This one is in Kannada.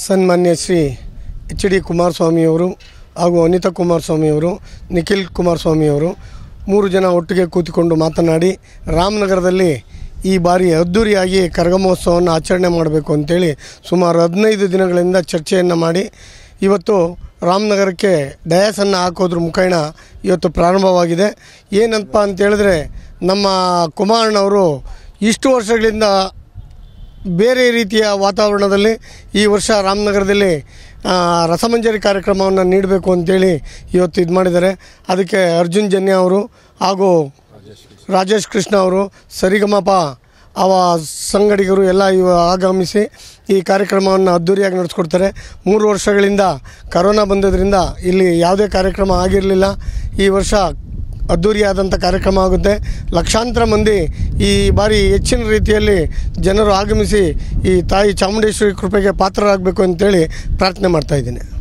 ಸನ್ಮಾನ್ಯ ಶ್ರೀ ಎಚ್ ಡಿ ಕುಮಾರಸ್ವಾಮಿಯವರು ಹಾಗೂ ಅನಿತಾ ಕುಮಾರಸ್ವಾಮಿಯವರು ನಿಖಿಲ್ ಕುಮಾರಸ್ವಾಮಿಯವರು ಮೂರು ಜನ ಒಟ್ಟಿಗೆ ಕೂತಿಕೊಂಡು ಮಾತನಾಡಿ ರಾಮನಗರದಲ್ಲಿ ಈ ಬಾರಿ ಅದ್ಧೂರಿಯಾಗಿ ಕರಗ ಮಹೋತ್ಸವವನ್ನು ಆಚರಣೆ ಮಾಡಬೇಕು ಅಂತೇಳಿ ಸುಮಾರು ಹದಿನೈದು ದಿನಗಳಿಂದ ಚರ್ಚೆಯನ್ನು ಮಾಡಿ ಇವತ್ತು ರಾಮನಗರಕ್ಕೆ ಡಯಾಸನ್ನು ಹಾಕೋದ್ರ ಮುಖೇನ ಇವತ್ತು ಪ್ರಾರಂಭವಾಗಿದೆ ಏನಪ್ಪ ಅಂತ ಹೇಳಿದ್ರೆ ನಮ್ಮ ಕುಮಾರಣ್ಣವರು ಇಷ್ಟು ವರ್ಷಗಳಿಂದ ಬೇರೆ ರೀತಿಯ ವಾತಾವರಣದಲ್ಲಿ ಈ ವರ್ಷ ರಾಮನಗರದಲ್ಲಿ ಆ, ರಸಮಂಜರಿ ಕಾರ್ಯಕ್ರಮವನ್ನು ನೀಡಬೇಕು ಅಂತೇಳಿ ಇವತ್ತು ಇದು ಮಾಡಿದ್ದಾರೆ ಅದಕ್ಕೆ ಅರ್ಜುನ್ ಜನ್ಯ ಅವರು ಹಾಗೂ ರಾಜೇಶ್ ಕೃಷ್ಣ ಅವರು ಸರಿಗಮಪ ಅವ ಸಂಗಡಿಗರು ಎಲ್ಲ ಇವ ಆಗಮಿಸಿ ಈ ಕಾರ್ಯಕ್ರಮವನ್ನು ಅದ್ಧೂರಿಯಾಗಿ ನಡೆಸ್ಕೊಡ್ತಾರೆ ಮೂರು ವರ್ಷಗಳಿಂದ ಕರೋನಾ ಬಂದದ್ರಿಂದ ಇಲ್ಲಿ ಯಾವುದೇ ಕಾರ್ಯಕ್ರಮ ಆಗಿರಲಿಲ್ಲ ಈ ವರ್ಷ ಅದ್ಧೂರಿಯಾದಂಥ ಕಾರ್ಯಕ್ರಮ ಆಗುತ್ತೆ ಲಕ್ಷಾಂತರ ಮಂದಿ ಈ ಬಾರಿ ಹೆಚ್ಚಿನ ರೀತಿಯಲ್ಲಿ ಜನರು ಆಗಮಿಸಿ ಈ ತಾಯಿ ಚಾಮುಂಡೇಶ್ವರಿ ಕೃಪೆಗೆ ಪಾತ್ರರಾಗಬೇಕು ಅಂತೇಳಿ ಪ್ರಾರ್ಥನೆ ಮಾಡ್ತಾ ಇದ್ದೀನಿ